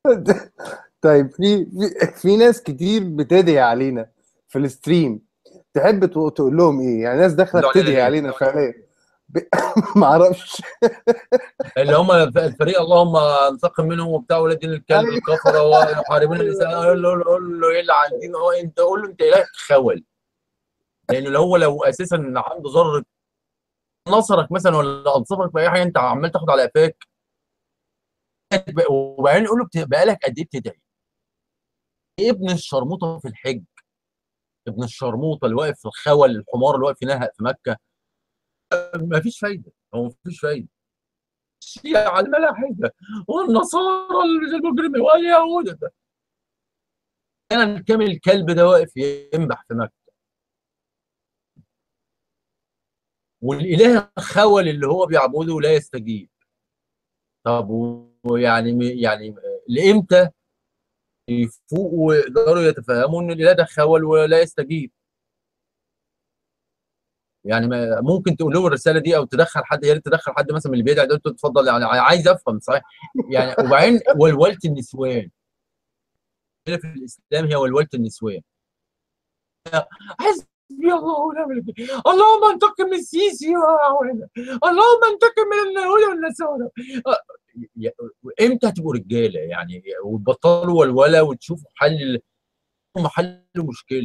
طيب في في, في ناس كتير بتدعي علينا في الستريم تحب تقول لهم ايه يعني ناس داخله بتدعي علينا فعليا ب... ما اعرفش اللي هم الفريق اللهم انتقم منهم وبتاع ولاد دين الكلب الكفره وحاربين النساء قول له قول له ايه اللي عندنا هو انت قول له انت اله خول لانه لو هو لو اساسا عنده ذره نصرك مثلا ولا انصفك باي حاجه انت عمال تاخد على قفاك وبعدين يقول له بقالك قد ايه بتدعي؟ ابن الشرموطه في الحج ابن الشرموطه اللي واقف في الخول الحمار اللي واقف في نهق في مكه ما فيش فايده هو ما فيش فايده الشيعة الملاحدة والنصارى المجرمين واليهود ده كان الكامل الكلب ده واقف ينبح في مكة والاله الخول اللي هو بيعبده لا يستجيب طب ويعني يعني لامتى يفوقوا ويقدروا يتفهموا ان الاله ده خول ولا يستجيب يعني ممكن تقول له الرساله دي او تدخل حد يا ريت تدخل حد مثلا من اللي بيدعي ده تتفضل يعني عايز افهم صحيح يعني وبعدين ولوله النسوان في الاسلام هي ولوله النسوان حسبي الله ونعم الوكيل اللهم انتقم من السيسي اللهم انتقم من اليهود والنصارى امتى هتبقوا رجاله يعني وتبطلوا ولوله وتشوفوا حل حل مشكله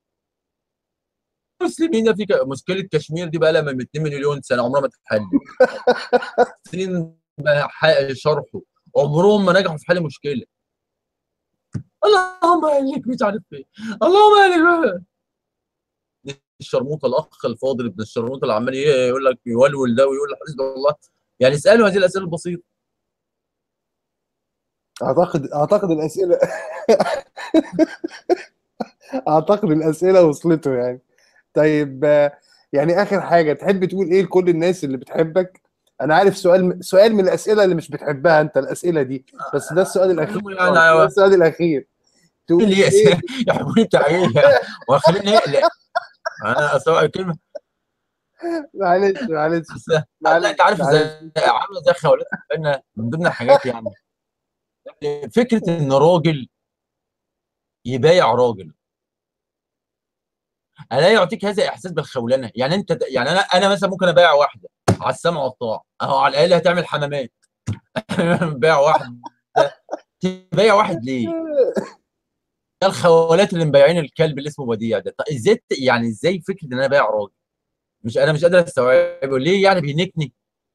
المسلمين في مشكله كشمير دي بقى لها من 2 مليون سنه عمرها ما تتحل سنين شرحه عمرهم ما نجحوا في حل مشكله اللهم اهلك مش عارف ايه اللهم اهلك الشرموطه الاخ الفاضل ابن الشرموطه اللي عمال يقول لك يولول ده ويقول حسب الله يعني اسالوا هذه الاسئله البسيطه اعتقد اعتقد الاسئله اعتقد الاسئله وصلته يعني طيب يعني اخر حاجه تحب تقول ايه لكل الناس اللي بتحبك انا عارف سؤال سؤال من الاسئله اللي مش بتحبها انت الاسئله دي بس ده السؤال الاخير يعني ده السؤال الاخير تقول لي إيه؟ يا حبيبي انت ايه وخليني اقلق انا اسوء كلمه معلش معلش لا انت عارف ازاي عامله زي خوالات من ضمن الحاجات يعني فكره ان راجل يبايع راجل الا يعطيك هذا الاحساس بالخولنه يعني انت يعني انا انا مثلا ممكن ابايع واحده على السمع والطاعه اهو على الاقل هتعمل حمامات بيع واحد تبيع واحد ليه؟ ده الخولات اللي مبيعين الكلب اللي اسمه بديع ده طيب ازاي يعني ازاي فكره ان انا بايع راجل مش انا مش قادر استوعبه ليه يعني بينكني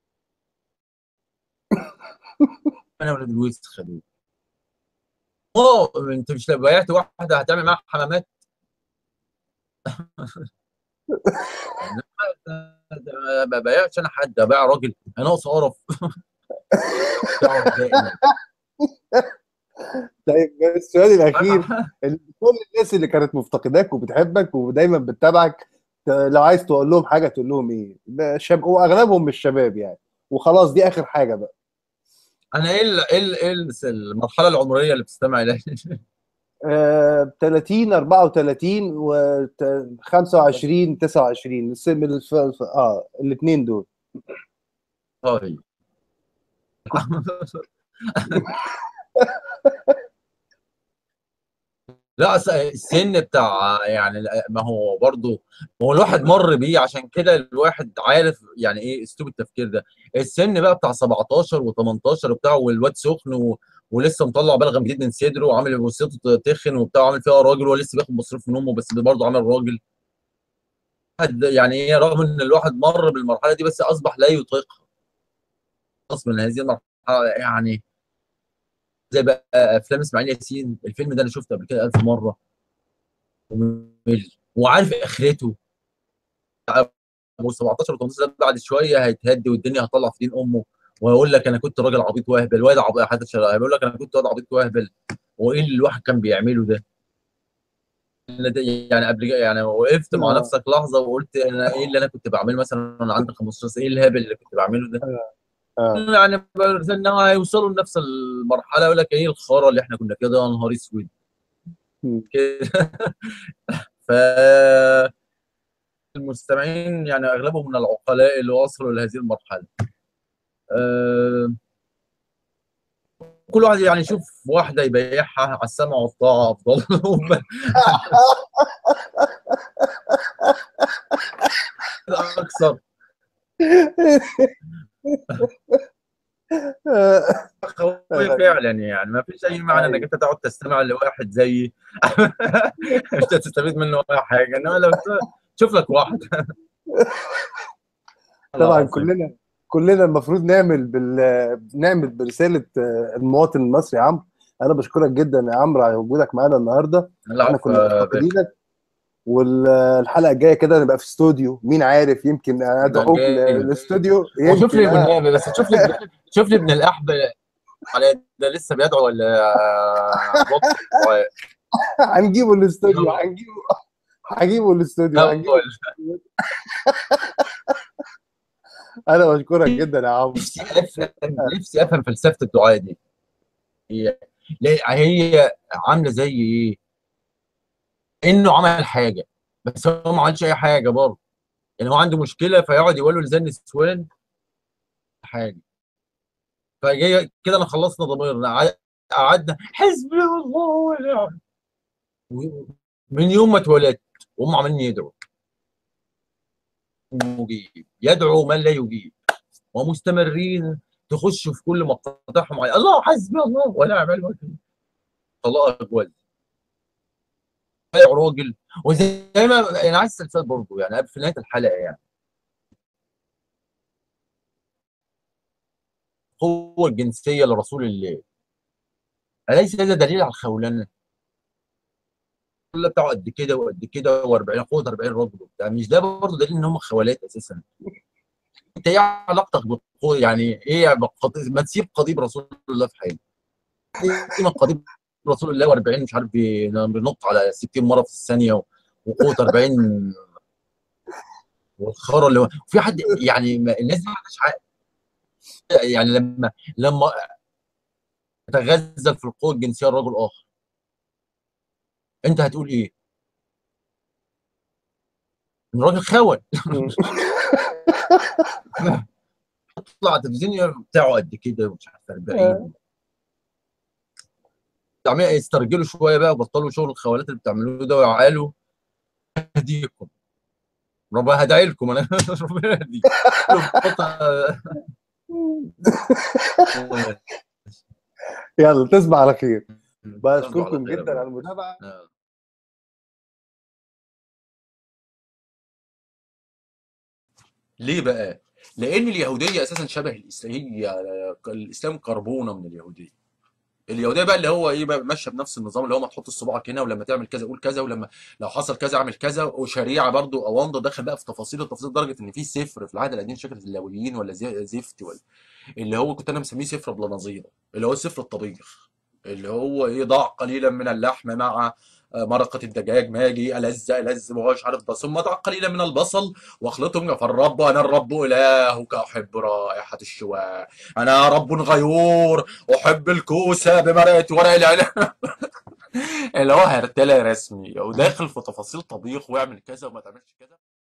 انا ولاد الويست خدوه اه انت مش لو بايعت واحده هتعمل معاها حمامات ما ببيعش انا حد ابيع راجل انا ناقص قرف طيب السؤال الاخير كل الناس اللي كانت مفتقداك وبتحبك ودايما بتتابعك لو عايز تقول لهم حاجه تقول لهم ايه؟ شاب واغلبهم مش شباب يعني وخلاص دي اخر حاجه بقى انا ايه ايه ايه المرحله العمريه اللي بتستمع اليها 30 34 و 25 29 السن الف... اه الاثنين دول طيب لا السن بتاع يعني ما هو برضه هو الواحد مر بيه عشان كده الواحد عارف يعني ايه اسلوب التفكير ده السن بقى بتاع 17 و18 وبتاع والواد سخن و... ولسه مطلع بلغم جديد من صدره وعامل وسيطه تخن وبتاع وعامل فيها راجل ولسه بياخد مصروف من امه بس برضه عامل راجل يعني ايه رغم ان الواحد مر بالمرحله دي بس اصبح لا يطيقها خلاص من هذه المرحله يعني زي بقى افلام اسماعيل ياسين الفيلم ده انا شفته قبل كده 1000 مره وعارف اخرته 17 و18 بعد شويه هيتهدي والدنيا هتطلع في دين امه ويقول لك انا كنت راجل عبيط واهبل واد عبيط حتى بيقول لك انا كنت واد عبيط واهبل وايه اللي الواحد كان بيعمله ده يعني قبل يعني وقفت مع نفسك لحظه وقلت انا ايه اللي انا كنت بعمله مثلا وانا عندي 15 ايه الهبل اللي كنت بعمله ده آه. يعني ان هيوصلوا لنفس المرحله يقول لك ايه الخرا اللي احنا كنا كده يا نهار اسود ف المستمعين يعني اغلبهم من العقلاء اللي وصلوا لهذه المرحله أه كل واحد يعني يشوف واحده يبيعها على السمع والطاعه افضل اكثر خوي فعلا يعني ما فيش اي معنى انك انت تقعد تستمع لواحد زيي مش هتستفيد منه اي حاجه انما لو تشوف لك واحد طبعا كلنا كلنا المفروض نعمل بال نعمل برساله المواطن المصري يا عمرو انا بشكرك جدا يا عمرو على وجودك معانا النهارده احنا كنا مفتقدينك والحلقه الجايه كده نبقى في استوديو مين عارف يمكن ادعوك للاستوديو شوف لي ابن بس شوف لي شوف لي ابن الاحب ده لسه بيدعو ولا هنجيبه الاستوديو هنجيبه هجيبه الاستوديو هنجيبه انا بشكرك جدا يا عمرو نفسي افهم نفسي افهم فلسفه الدعاء دي هي هي عامله زي ايه؟ انه عمل حاجه بس هو ما عملش اي حاجه برضه يعني هو عنده مشكله فيقعد يقول له لزن نسوان حاجه فجاي كده انا خلصنا ضميرنا قعدنا حسبي الله ونعم من يوم ما اتولدت وهم عمالين يدعوا مجيب يدعو من لا يجيب ومستمرين تخش في كل مقاطعهم الله حسبي الله ونعم الوكيل طلاق اجواز راجل وزي ما انا عايز سلسله برضه يعني في نهايه الحلقه يعني القوه الجنسيه لرسول الله اليس هذا دليل على الخولنه؟ كل بتاعه قد كده وقد كده و40 قوه 40 رجل وبتاع مش ده برضه دليل ان هم خوالات اساسا انت ايه علاقتك بالقوه يعني ايه ما تسيب قضيب رسول الله في حاله ايه قضيب رسول الله و40 مش عارف بينط على 60 مره في الثانيه وقوه 40 والخرا اللي هو في حد يعني الناس دي ما عندهاش عقل يعني لما لما تتغزل في القوه الجنسيه لرجل اخر انت هتقول ايه؟ الراجل خون تطلع التلفزيون بتاعه قد كده ومش عارف 40 يسترجلوا شويه بقى وبطلوا شغل الخوالات اللي بتعملوه ده ويعالوا يهديكم ربنا هدعي لكم انا ربنا يهديكم يلا تصبح على خير بشكركم جدا على المتابعه ليه بقى؟ لان اليهوديه اساسا شبه الاسلام هي الاسلام كربونه من اليهوديه اليهوديه بقى اللي هو ايه بقى ماشيه بنفس النظام اللي هو ما تحط صباعك هنا ولما تعمل كذا قول كذا ولما لو حصل كذا اعمل كذا وشريعه برضو اوامضه داخل بقى في تفاصيل التفاصيل لدرجه ان في سفر في العهد القديم شكل اللاويين ولا زفت ولا اللي هو كنت انا مسميه سفر بلا نظير اللي هو سفر الطبيخ اللي هو ايه ضع قليلا من اللحم مع مرقة الدجاج ماجي ألذ ألذ ومش عارف بس ثم ضع قليلا من البصل واخلطهم فالرب أنا الرب إلهك أحب رائحة الشواء أنا رب غيور أحب الكوسة بمرقة ورق العنب اللي هو هرتلة رسمي وداخل في تفاصيل طبيخ واعمل كذا وما تعملش كذا